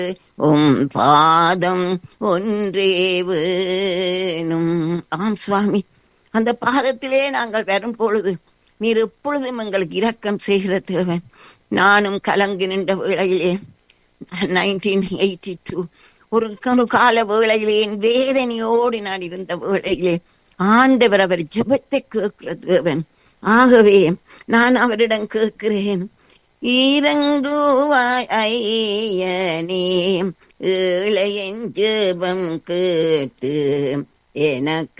உம் பாதம் ஒன்றே வேணும் ஆம் சுவாமி அந்த பாதத்திலே நாங்கள் வரும் பொழுது நீர் எப்பொழுதும் எங்களுக்கு இரக்கம் செய்கிற தேவன் நானும் கலங்கி நின்ற வேளையிலே நைன்டீன் எயிட்டி டூ ஒரு கணு கால வேளையிலே என் வேதனையோடு நான் இருந்த வேளையிலே ஆண்டவர் அவர் ஜெபத்தை கேட்கிற தேவன் ஆகவே நான் அவரிடம் கேட்கிறேன் இறங்குவாய் ஐயனே ஏழையன் ஜெபம் கேட்டு எனக்கு